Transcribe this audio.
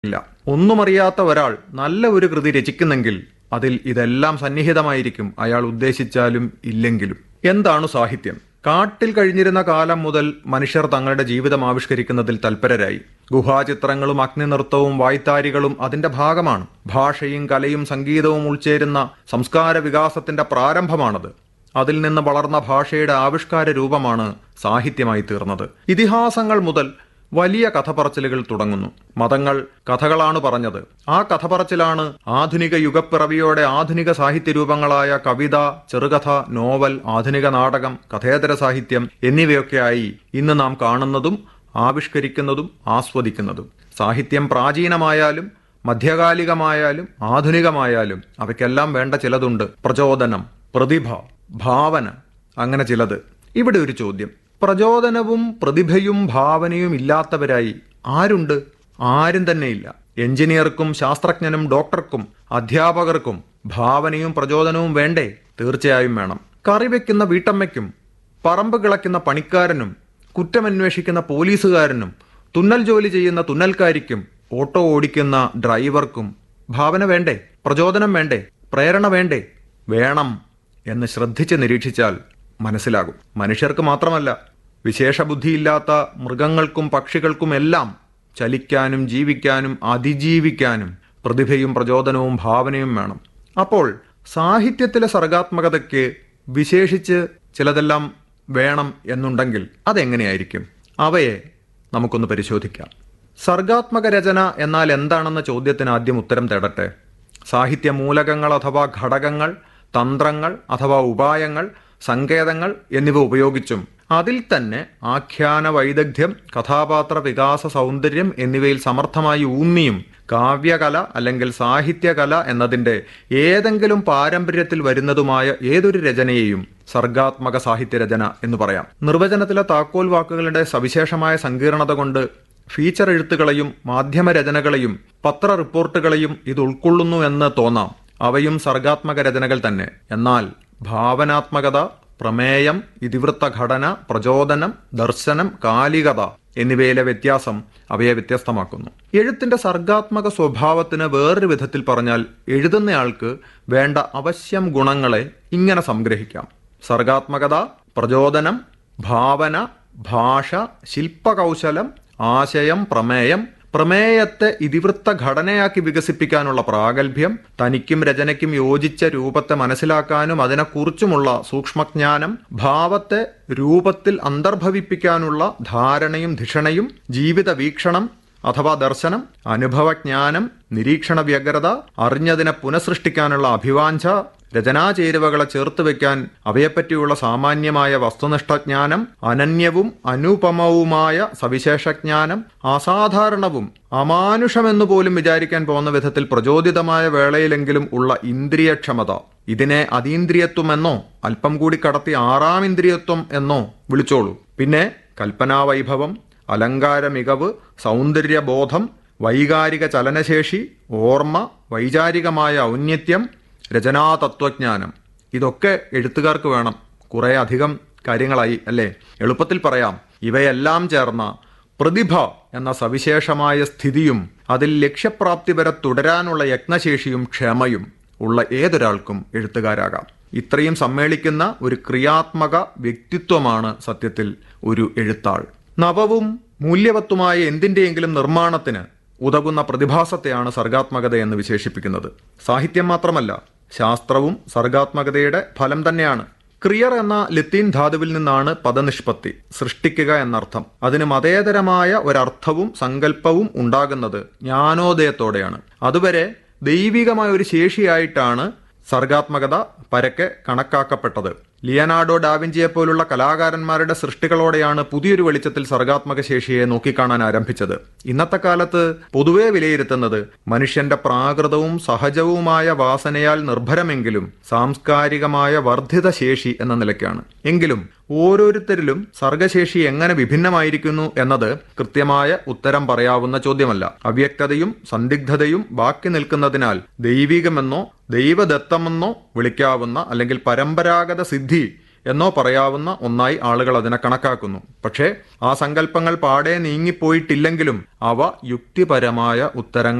സാധിക്കില്ല ഒന്നുമറിയാത്ത ഒരാൾ നല്ല ഒരു കൃതി രചിക്കുന്നെങ്കിൽ അതിൽ ഇതെല്ലാം സന്നിഹിതമായിരിക്കും അയാൾ ഉദ്ദേശിച്ചാലും ഇല്ലെങ്കിലും എന്താണ് സാഹിത്യം കാട്ടിൽ കഴിഞ്ഞിരുന്ന കാലം മുതൽ മനുഷ്യർ തങ്ങളുടെ ജീവിതം ആവിഷ്കരിക്കുന്നതിൽ തൽപരരായി ഗുഹാചിത്രങ്ങളും അഗ്നിനൃത്തവും വായ്ത്താരികളും അതിന്റെ ഭാഗമാണ് ഭാഷയും കലയും സംഗീതവും ഉൾച്ചേരുന്ന സംസ്കാര വികാസത്തിന്റെ പ്രാരംഭമാണത് അതിൽ നിന്ന് വളർന്ന ഭാഷയുടെ ആവിഷ്കാര രൂപമാണ് സാഹിത്യമായി തീർന്നത് ഇതിഹാസങ്ങൾ മുതൽ വലിയ കഥ പറച്ചിലുകൾ തുടങ്ങുന്നു മതങ്ങൾ കഥകളാണ് പറഞ്ഞത് ആ കഥ പറച്ചിലാണ് ആധുനിക യുഗപ്പിറവിയോടെ ആധുനിക സാഹിത്യ രൂപങ്ങളായ കവിത ചെറുകഥ നോവൽ ആധുനിക നാടകം കഥേതര സാഹിത്യം എന്നിവയൊക്കെയായി ഇന്ന് നാം കാണുന്നതും ആവിഷ്കരിക്കുന്നതും ആസ്വദിക്കുന്നതും സാഹിത്യം പ്രാചീനമായാലും മധ്യകാലികമായാലും ആധുനികമായാലും അവയ്ക്കെല്ലാം വേണ്ട ചിലതുണ്ട് പ്രചോദനം പ്രതിഭ ഭാവന അങ്ങനെ ചിലത് ഇവിടെ ഒരു ചോദ്യം പ്രചോദനവും പ്രതിഭയും ഭാവനയും ഇല്ലാത്തവരായി ആരുണ്ട് ആരും തന്നെയില്ല എഞ്ചിനീയർക്കും ശാസ്ത്രജ്ഞനും ഡോക്ടർക്കും അധ്യാപകർക്കും ഭാവനയും പ്രചോദനവും വേണ്ടേ തീർച്ചയായും വേണം കറി വെക്കുന്ന വീട്ടമ്മയ്ക്കും പറമ്പ് കിളയ്ക്കുന്ന പണിക്കാരനും കുറ്റമന്വേഷിക്കുന്ന പോലീസുകാരനും തുന്നൽ ജോലി ചെയ്യുന്ന തുന്നൽക്കാരിക്കും ഓട്ടോ ഓടിക്കുന്ന ഡ്രൈവർക്കും ഭാവന വേണ്ടേ പ്രചോദനം വേണ്ടേ പ്രേരണ വേണ്ടേ വേണം എന്ന് ശ്രദ്ധിച്ച് നിരീക്ഷിച്ചാൽ മനസ്സിലാകും മനുഷ്യർക്ക് മാത്രമല്ല വിശേഷബുദ്ധിയില്ലാത്ത മൃഗങ്ങൾക്കും പക്ഷികൾക്കും എല്ലാം ചലിക്കാനും ജീവിക്കാനും അതിജീവിക്കാനും പ്രതിഭയും പ്രചോദനവും ഭാവനയും വേണം അപ്പോൾ സാഹിത്യത്തിലെ സർഗാത്മകതയ്ക്ക് വിശേഷിച്ച് ചിലതെല്ലാം വേണം എന്നുണ്ടെങ്കിൽ അതെങ്ങനെയായിരിക്കും അവയെ നമുക്കൊന്ന് പരിശോധിക്കാം സർഗാത്മക രചന എന്നാൽ എന്താണെന്ന ചോദ്യത്തിന് ആദ്യം ഉത്തരം തേടട്ടെ സാഹിത്യ മൂലകങ്ങൾ അഥവാ ഘടകങ്ങൾ തന്ത്രങ്ങൾ അഥവാ ഉപായങ്ങൾ സങ്കേതങ്ങൾ എന്നിവ ഉപയോഗിച്ചും അതിൽ തന്നെ ആഖ്യാന വൈദഗ്ധ്യം കഥാപാത്ര വികാസ സൗന്ദര്യം എന്നിവയിൽ സമർത്ഥമായി ഊന്നിയും കാവ്യകല അല്ലെങ്കിൽ സാഹിത്യകല എന്നതിൻ്റെ ഏതെങ്കിലും പാരമ്പര്യത്തിൽ വരുന്നതുമായ ഏതൊരു രചനയെയും സർഗാത്മക സാഹിത്യരചന എന്ന് പറയാം നിർവചനത്തിലെ താക്കോൽ വാക്കുകളുടെ സവിശേഷമായ സങ്കീർണത കൊണ്ട് ഫീച്ചർ എഴുത്തുകളെയും മാധ്യമരചനകളെയും പത്ര റിപ്പോർട്ടുകളെയും ഇത് ഉൾക്കൊള്ളുന്നു എന്ന് തോന്നാം അവയും സർഗാത്മക രചനകൾ തന്നെ എന്നാൽ ഭാവനാത്മകത പ്രമേയം ഇതിവൃത്ത ഘടന പ്രചോദനം ദർശനം കാലികത എന്നിവയിലെ വ്യത്യാസം അവയെ വ്യത്യസ്തമാക്കുന്നു എഴുത്തിന്റെ സർഗാത്മക സ്വഭാവത്തിന് വേറൊരു വിധത്തിൽ പറഞ്ഞാൽ എഴുതുന്നയാൾക്ക് വേണ്ട അവശ്യം ഗുണങ്ങളെ ഇങ്ങനെ സംഗ്രഹിക്കാം സർഗാത്മകത പ്രചോദനം ഭാവന ഭാഷ ശില്പകൗശലം ആശയം പ്രമേയം പ്രമേയത്തെ ഇതിവൃത്ത ഘടനയാക്കി വികസിപ്പിക്കാനുള്ള പ്രാഗൽഭ്യം തനിക്കും രചനയ്ക്കും യോജിച്ച രൂപത്തെ മനസ്സിലാക്കാനും അതിനെക്കുറിച്ചുമുള്ള സൂക്ഷ്മജ്ഞാനം ഭാവത്തെ രൂപത്തിൽ അന്തർഭവിപ്പിക്കാനുള്ള ധാരണയും ധിഷണയും ജീവിത വീക്ഷണം അഥവാ ദർശനം അനുഭവജ്ഞാനം നിരീക്ഷണ വ്യഗ്രത അറിഞ്ഞതിനെ പുനഃസൃഷ്ടിക്കാനുള്ള അഭിവാഞ്ച രചനാചേരുവകളെ ചേർത്ത് വെക്കാൻ അവയെപ്പറ്റിയുള്ള സാമാന്യമായ വസ്തുനിഷ്ഠജ്ഞാനം അനന്യവും അനുപമവുമായ സവിശേഷജ്ഞാനം അസാധാരണവും അമാനുഷമെന്നു പോലും വിചാരിക്കാൻ പോകുന്ന വിധത്തിൽ പ്രചോദിതമായ വേളയിലെങ്കിലും ഉള്ള ഇന്ദ്രിയക്ഷമത ഇതിനെ അതീന്ദ്രിയത്വം എന്നോ അല്പം കൂടി കടത്തി ആറാം ഇന്ദ്രിയത്വം എന്നോ വിളിച്ചോളൂ പിന്നെ കൽപ്പനാവൈഭവം അലങ്കാര മികവ് സൗന്ദര്യബോധം വൈകാരിക ചലനശേഷി ഓർമ്മ വൈചാരികമായ ഔന്നത്യം രചനാതത്വജ്ഞാനം ഇതൊക്കെ എഴുത്തുകാർക്ക് വേണം കുറേ അധികം കാര്യങ്ങളായി അല്ലേ എളുപ്പത്തിൽ പറയാം ഇവയെല്ലാം ചേർന്ന പ്രതിഭ എന്ന സവിശേഷമായ സ്ഥിതിയും അതിൽ ലക്ഷ്യപ്രാപ്തി വരെ തുടരാനുള്ള യത്നശേഷിയും ക്ഷമയും ഉള്ള ഏതൊരാൾക്കും എഴുത്തുകാരാകാം ഇത്രയും സമ്മേളിക്കുന്ന ഒരു ക്രിയാത്മക വ്യക്തിത്വമാണ് സത്യത്തിൽ ഒരു എഴുത്താൾ നവവും മൂല്യവത്തുമായ എന്തിൻ്റെയെങ്കിലും നിർമ്മാണത്തിന് ഉതകുന്ന പ്രതിഭാസത്തെയാണ് സർഗാത്മകത എന്ന് വിശേഷിപ്പിക്കുന്നത് സാഹിത്യം മാത്രമല്ല ശാസ്ത്രവും സർഗാത്മകതയുടെ ഫലം തന്നെയാണ് ക്രിയർ എന്ന ലത്തീൻ ധാതുവിൽ നിന്നാണ് പദനിഷ്പത്തി സൃഷ്ടിക്കുക എന്നർത്ഥം അതിന് മതേതരമായ ഒരർത്ഥവും സങ്കല്പവും ഉണ്ടാകുന്നത് ജ്ഞാനോദയത്തോടെയാണ് അതുവരെ ദൈവികമായ ഒരു ശേഷിയായിട്ടാണ് സർഗാത്മകത പരക്കെ കണക്കാക്കപ്പെട്ടത് ലിയനാർഡോ ഡാവിഞ്ചിയെ പോലുള്ള കലാകാരന്മാരുടെ സൃഷ്ടികളോടെയാണ് പുതിയൊരു വെളിച്ചത്തിൽ സർഗാത്മക ശേഷിയെ നോക്കിക്കാണാൻ ആരംഭിച്ചത് ഇന്നത്തെ കാലത്ത് പൊതുവെ വിലയിരുത്തുന്നത് മനുഷ്യന്റെ പ്രാകൃതവും സഹജവുമായ വാസനയാൽ നിർഭരമെങ്കിലും സാംസ്കാരികമായ വർദ്ധിത ശേഷി എന്ന നിലയ്ക്കാണ് എങ്കിലും ഓരോരുത്തരിലും സർഗശേഷി എങ്ങനെ വിഭിന്നമായിരിക്കുന്നു എന്നത് കൃത്യമായ ഉത്തരം പറയാവുന്ന ചോദ്യമല്ല അവ്യക്തതയും സന്ദിഗ്ധതയും ബാക്കി നിൽക്കുന്നതിനാൽ ദൈവികമെന്നോ ദൈവദത്തമെന്നോ വിളിക്കാവുന്ന അല്ലെങ്കിൽ പരമ്പരാഗത സിദ്ധി എന്നോ പറയാവുന്ന ഒന്നായി ആളുകൾ അതിനെ കണക്കാക്കുന്നു പക്ഷേ ആ സങ്കല്പങ്ങൾ പാടെ നീങ്ങിപ്പോയിട്ടില്ലെങ്കിലും അവ യുക്തിപരമായ ഉത്തരങ്ങൾ